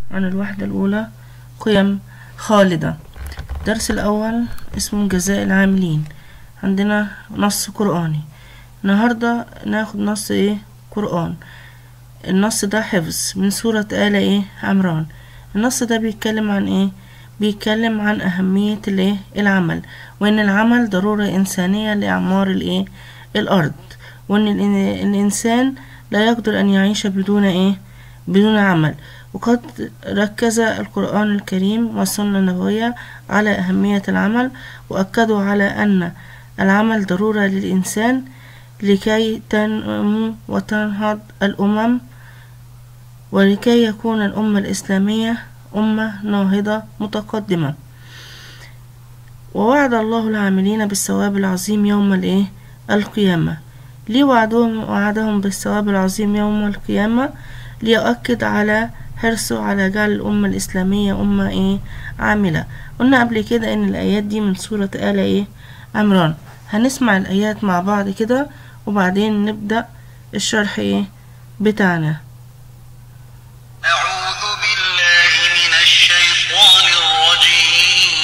عن الوحدة الأولى قيم خالدة الدرس الأول اسمه جزاء العاملين عندنا نص قرآني النهاردة ناخد نص ايه قرآن النص ده حفظ من سورة آل ايه عمران النص ده بيتكلم عن ايه بيتكلم عن أهمية الايه العمل وإن العمل ضرورة إنسانية لإعمار الايه الأرض وإن الإن- الإنسان لا يقدر أن يعيش بدون ايه بدون عمل وقد ركز القرآن الكريم والسنة النبوية على أهمية العمل وأكدوا على أن العمل ضرورة للإنسان لكي تنمو وتنهض الأمم ولكي يكون الأمة الإسلامية أمة ناهضة متقدمة ووعد الله العاملين بالثواب العظيم يوم الإيه؟ القيامة ليه وعدهم وعدهم بالثواب العظيم يوم القيامة ليؤكد على حرصه على جعل الأمة الإسلامية أمة إيه عاملة قلنا قبل كده إن الآيات دي من سورة آل إيه عمران هنسمع الآيات مع بعض كده وبعدين نبدأ الشرح إيه بتاعنا أعوذ بالله من الشيطان الرجيم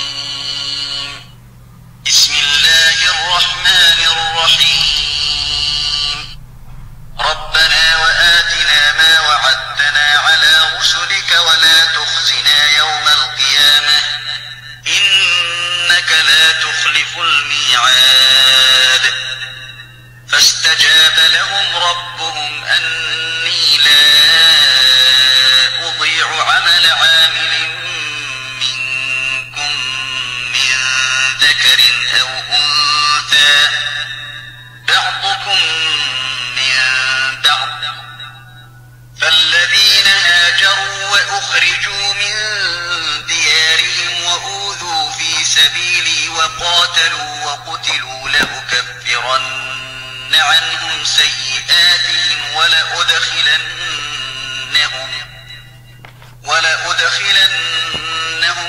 بسم الله الرحمن الرحيم ربنا وآتنا ما وعدتنا على رسلك ولا تخزنا يوم القيامة إنك لا تخلف الميعاد فاستجاب لهم ربهم أني لا أضيع عمل عامل منكم من ذكر أو أنثى بعضكم من بعض فالذين هاجروا وأخرجوا من ديارهم وأوذوا في سبيلي وقاتلوا وقتلوا لأكفرن عنهم سيئاتهم ولأدخلنهم ولأدخلنهم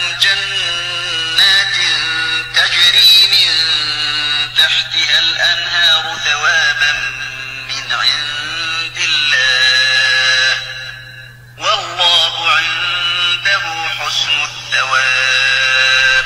جنات تجري من تحتها الأنهار ثوابا من عند الله والله عنده حسن الثواب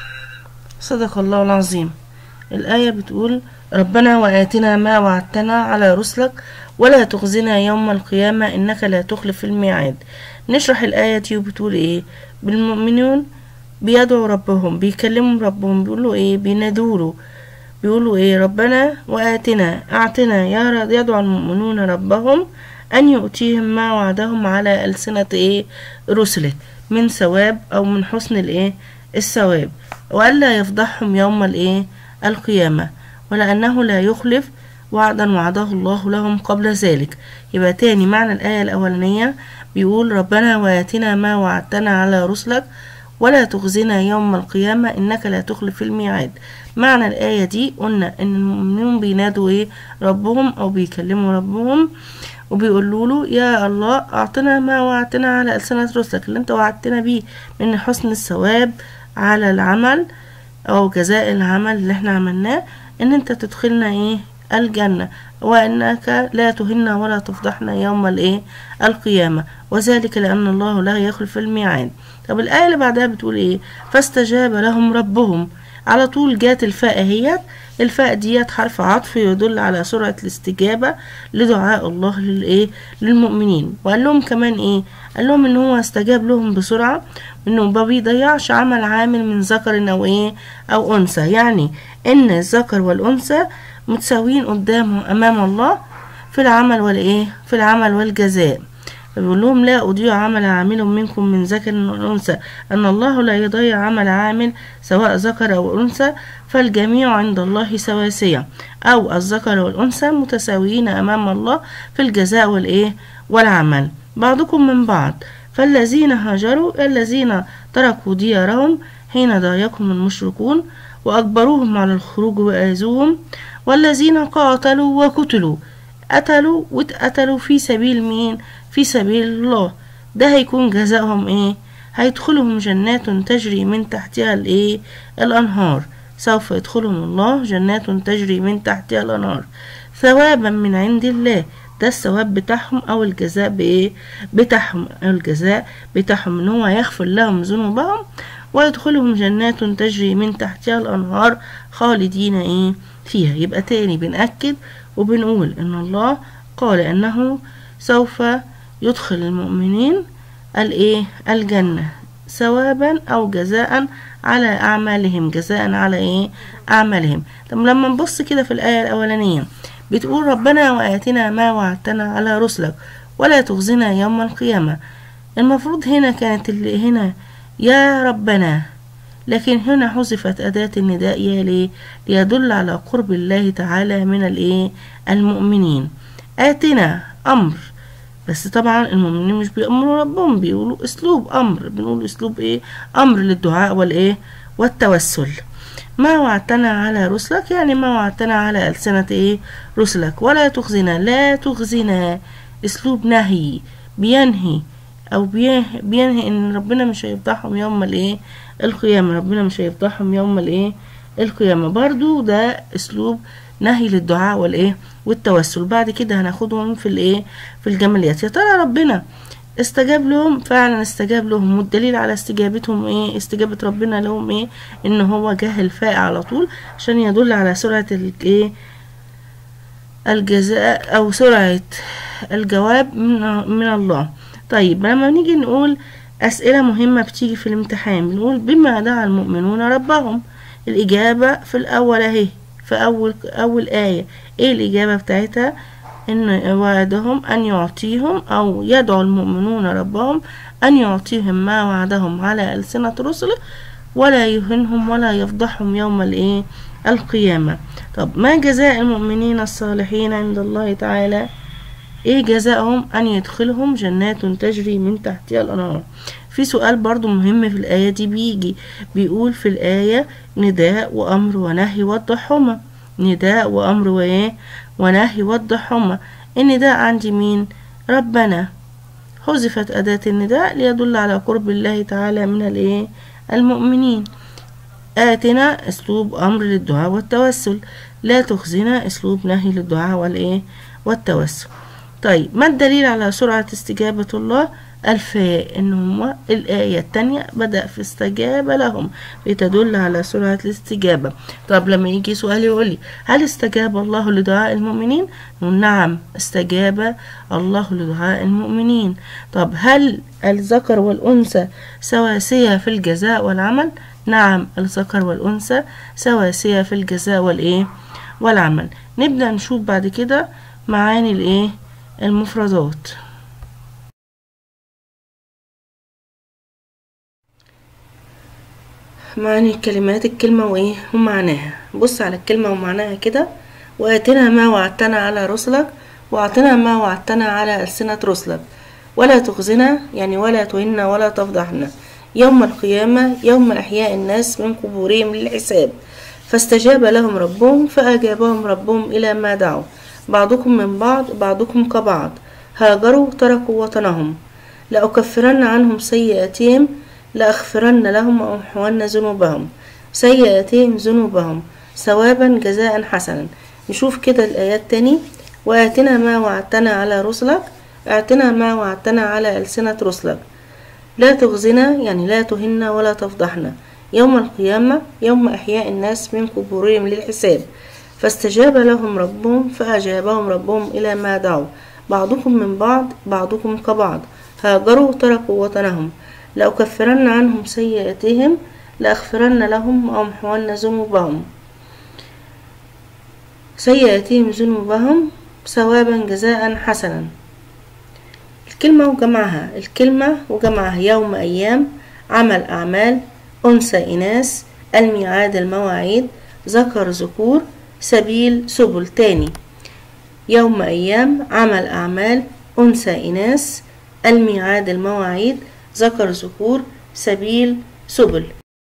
صدق الله العظيم الآية بتقول ربنا وآتنا ما وعدتنا على رسلك ولا تخزنا يوم القيامة إنك لا تخلف الميعاد نشرح الآية دي وبتقول إيه بالمؤمنون بيدعوا ربهم بيكلموا ربهم بيقولوا إيه بينادوله بيقولوا إيه ربنا وآتنا أعطنا يا رب يدعو المؤمنون ربهم أن يؤتيهم ما وعدهم على ألسنة إيه رسله من ثواب أو من حسن الإيه الثواب وألا يفضحهم يوم الإيه القيامة ولأنه لا يخلف وعدا وعده الله لهم قبل ذلك يبقى تاني معنى الآية الأولانية بيقول ربنا وآتنا ما وعدتنا على رسلك ولا تخزنا يوم القيامة إنك لا تخلف الميعاد معنى الآية دي قلنا إن المؤمنون بينادوا إيه ربهم أو بيكلموا ربهم وبيقولوا له يا الله أعطنا ما وعدتنا على ألسنة رسلك اللي أنت وعدتنا بيه من حسن الثواب على العمل أو جزاء العمل اللي احنا عملناه إن أنت تدخلنا إيه الجنة وإنك لا تهنا ولا تفضحنا يوم الإيه القيامة وذلك لأن الله لا يخلف الميعاد طب الآية اللي بعدها بتقول إيه فاستجاب لهم ربهم على طول جات الفاء اهيت الفاء ديت حرف عطف يدل على سرعة الاستجابة لدعاء الله للإيه للمؤمنين وقال لهم كمان إيه قال لهم إن هو استجاب لهم بسرعة إنه ما بيضيعش عمل عامل من ذكر أو إيه أو أنثى يعني إن الذكر والأنثى متساويين قدامه أمام الله في العمل والإيه في العمل والجزاء بيقول لهم لا أضيع عمل عامل منكم من ذكر أو أنثى أن الله لا يضيع عمل عامل سواء ذكر أو أنثى فالجميع عند الله سواسية أو الذكر والأنثى متساويين أمام الله في الجزاء والإيه والعمل بعضكم من بعض فالذين هاجروا الذين تركوا ديارهم حين ضايقهم المشركون وأجبروهم على الخروج وآذوهم والذين قاتلوا وقتلوا قتلوا واتقتلوا في سبيل مين في سبيل الله ده هيكون جزاؤهم ايه هيدخلهم جنات تجري من تحتها الايه الانهار سوف يدخلهم الله جنات تجري من تحتها الانهار ثوابا من عند الله ده الثواب بتاعهم او الجزاء بايه بتاعهم أو الجزاء بتاعهم ان هو يغفر لهم ذنوبهم ويدخلهم جنات تجري من تحتها الانهار خالدين ايه فيها يبقى تاني بنأكد وبنقول ان الله قال انه سوف يدخل المؤمنين الايه الجنة ثوابا او جزاء على اعمالهم جزاء على ايه اعمالهم طب لما نبص كده في الايه الاولانيه بتقول ربنا واتنا ما وعدتنا على رسلك ولا تخزنا يوم القيامه المفروض هنا كانت اللي هنا يا ربنا لكن هنا حذفت أداة النداء يا ليه ليدل على قرب الله تعالى من الإيه المؤمنين آتنا أمر بس طبعا المؤمنين مش بيأمروا ربهم بيقولوا أسلوب أمر بنقول أسلوب إيه أمر للدعاء والإيه والتوسل ما وعدتنا على رسلك يعني ما وعدتنا على ألسنة إيه رسلك ولا تخزنا لا تخزنا أسلوب نهي بينهي أو بيه- بينهي إن ربنا مش هيفضحهم يوم الإيه القيامة ربنا مش هيفضحهم يوم الإيه القيامة برضو ده أسلوب نهي للدعاء والإيه والتوسل بعد كده هناخدهم في الإيه في الجماليات يا ترى ربنا استجاب لهم فعلا استجاب لهم والدليل على استجابتهم ايه استجابة ربنا لهم ايه ان هو جه الفاء على طول عشان يدل على سرعة الايه الجزاء او سرعة الجواب من, من الله طيب لما نيجي نقول اسئلة مهمة بتيجي في الامتحان بنقول بما دعا المؤمنون ربهم الاجابة في الاول اهي في اول اول آية ايه الاجابة بتاعتها ان وعدهم ان يعطيهم او يدعو المؤمنون ربهم ان يعطيهم ما وعدهم على ألسنة رسله ولا يهنهم ولا يفضحهم يوم الايه القيامة طب ما جزاء المؤمنين الصالحين عند الله تعالى ايه جزاؤهم ان يدخلهم جنات تجري من تحتها الانهار في سؤال برضو مهم في الآية دي بيجي بيقول في الآية نداء وأمر ونهي وضحهما نداء وأمر وإيه ونهي وضحهما النداء عند مين ربنا حذفت أداة النداء ليدل على قرب الله تعالى من الإيه المؤمنين آتنا أسلوب أمر للدعاء والتوسل لا تخزنا أسلوب نهي للدعاء والإيه والتوسل طيب ما الدليل على سرعة استجابة الله الفاء إن هو الآية التانية بدأ في استجاب لهم لتدل على سرعة الاستجابة طب لما يجي سؤال يقول لي هل استجاب الله لدعاء المؤمنين نقول نعم استجاب الله لدعاء المؤمنين طب هل الذكر والأنثى سواسية في الجزاء والعمل نعم الذكر والأنثى سواسية في الجزاء والإيه والعمل نبدأ نشوف بعد كده معاني الإيه المفردات معاني الكلمات الكلمة وإيه ومعناها بص على الكلمة ومعناها كده وآتنا ما وعدتنا على رسلك وأعطنا ما وعدتنا على ألسنة رسلك ولا تخزنا يعني ولا تهنا ولا تفضحنا يوم القيامة يوم إحياء الناس من قبورهم للحساب فاستجاب لهم ربهم فأجابهم ربهم إلى ما دعوا بعضكم من بعض بعضكم كبعض هاجروا تركوا وطنهم لأكفرن عنهم سيئاتهم لأغفرن لهم وأمحون ذنوبهم سيئاتهم ذنوبهم ثوابا جزاء حسنا نشوف كده الآيات تاني وآتنا ما وعدتنا على رسلك اعتنا ما وعدتنا على ألسنة رسلك لا تخزنا يعني لا تهنا ولا تفضحنا يوم القيامة يوم إحياء الناس من قبورهم للحساب فاستجاب لهم ربهم فأجابهم ربهم إلى ما دعوا بعضكم من بعض بعضكم كبعض هاجروا تركوا وطنهم لأكفرن عنهم سيئاتهم لأغفرن لهم وأمحون ذنوبهم سيئاتهم ذنوبهم ثوابا جزاء حسنا الكلمة وجمعها الكلمة وجمعها يوم أيام عمل أعمال أنثى إناث الميعاد المواعيد ذكر ذكور سبيل سبل تاني يوم أيام عمل أعمال أنثى إناث الميعاد المواعيد ذكر ذكور سبيل سبل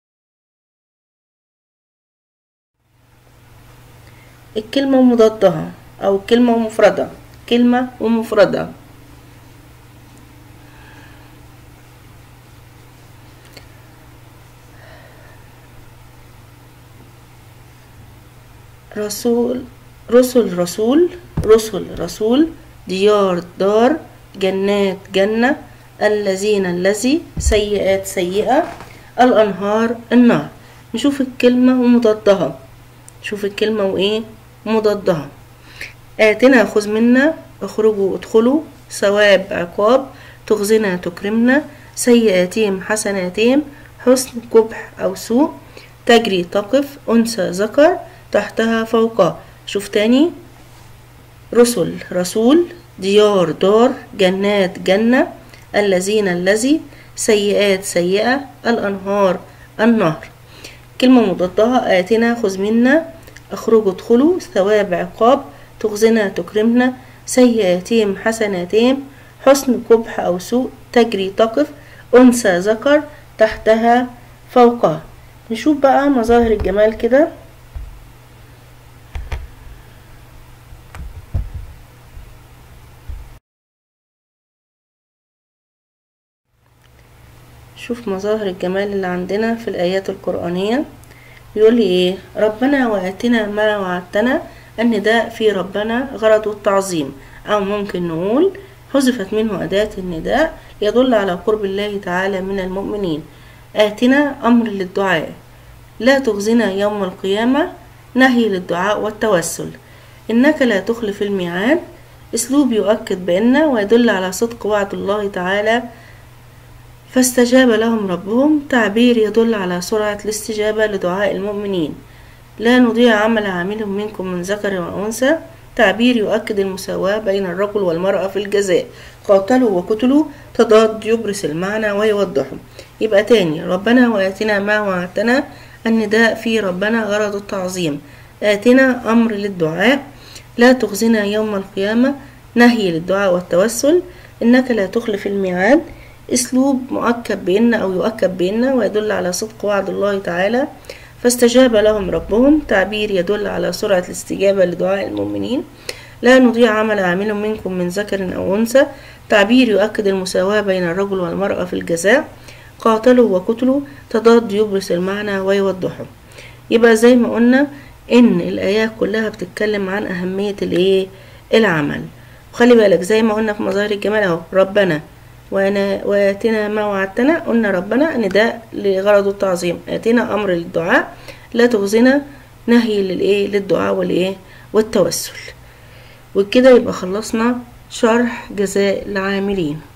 الكلمة ومضادها أو كلمة ومفردة كلمة ومفردة رسول رسل رسول رسل رسول ديار دار جنات جنة الذين الذي سيئات سيئة الأنهار النار نشوف الكلمة ومضادها نشوف الكلمة وإيه مضادها آتنا خذ منا اخرجوا ادخلوا ثواب عقاب تغزنا تكرمنا سيئاتهم حسناتهم حسن قبح أو سوء تجري تقف أنثى ذكر تحتها فوقها شوف تاني رسل رسول ديار دار جنات جنة الذين الذي سيئات سيئة الأنهار النهر كلمة مضادها آتنا خذ منا اخرجوا ادخلوا ثواب عقاب تغزنا تكرمنا سيئاتهم حسناتهم حسن قبح أو سوء تجري تقف أنثى ذكر تحتها فوقها نشوف بقى مظاهر الجمال كده شوف مظاهر الجمال اللي عندنا في الآيات القرآنية بيقول لي ايه ربنا وآتنا ما وعدتنا النداء في ربنا غرض التعظيم أو ممكن نقول حذفت منه أداة النداء يدل على قرب الله تعالى من المؤمنين آتنا أمر للدعاء لا تخزنا يوم القيامة نهي للدعاء والتوسل إنك لا تخلف الميعاد أسلوب يؤكد بأن ويدل على صدق وعد الله تعالى فاستجاب لهم ربهم تعبير يدل على سرعة الاستجابة لدعاء المؤمنين لا نضيع عمل عامل منكم من ذكر وأنثى تعبير يؤكد المساواة بين الرجل والمرأة في الجزاء قاتلوا وقتلوا تضاد يبرز المعنى ويوضحه يبقى تاني ربنا وآتنا ما وعدتنا النداء في ربنا غرض التعظيم آتنا أمر للدعاء لا تخزنا يوم القيامة نهي للدعاء والتوسل إنك لا تخلف الميعاد أسلوب مؤكد بأن أو يؤكد بأن ويدل على صدق وعد الله تعالى فاستجاب لهم ربهم تعبير يدل على سرعة الاستجابة لدعاء المؤمنين لا نضيع عمل عامل منكم من ذكر أو أنثى تعبير يؤكد المساواة بين الرجل والمرأة في الجزاء قاتلوا وقتلوا تضاد يبرز المعنى ويوضحه يبقى زي ما قلنا إن الآيات كلها بتتكلم عن أهمية الإيه العمل وخلي بالك زي ما قلنا في مظاهر الجمال أهو ربنا وانا واتنا ما وعدتنا قلنا ربنا نداء لغرض التعظيم اتنا امر للدعاء لا تخزنا نهي للايه للدعاء والايه والتوسل وبكده يبقى خلصنا شرح جزاء العاملين